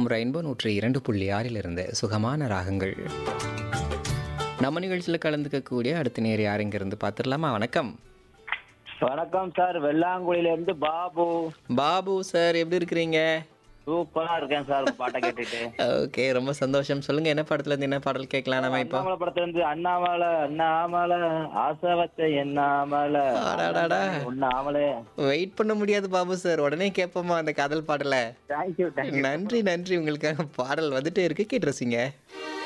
FM rainbow நூற்றி இரண்டு புள்ளி ஆறிலிருந்து சுகமான ராகங்கள் நம்ம நிகழ்ச்சியில் கலந்துக்கக்கூடிய அடுத்த நேர் யார் இருந்து பார்த்துடலாமா வணக்கம் வணக்கம் சார் வெள்ளாங்குழியில இருந்து பாபு பாபு சார் எப்படி இருக்கிறீங்க சூப்பரா இருக்கேன் சார் உங்க பாட்டை கேட்டுட்டு ஓகே ரொம்ப சந்தோஷம் சொல்லுங்க என்ன படத்துல இருந்து என்ன பாடல் கேட்கலாம் நம்ம இப்போ அண்ணாமலை படத்துல இருந்து அண்ணாமலை அண்ணாமலை ஆசை வச்ச எண்ணாமலை அடாடாடா. உண்ணாமலே வெயிட் பண்ண முடியாது பாபு சார் உடனே கேட்போமா அந்த காதல் பாடலை தேங்க்யூ தேங்க்யூ நன்றி நன்றி உங்களுக்காக பாடல் வந்துட்டே இருக்கு கேட்டு ரசிங்க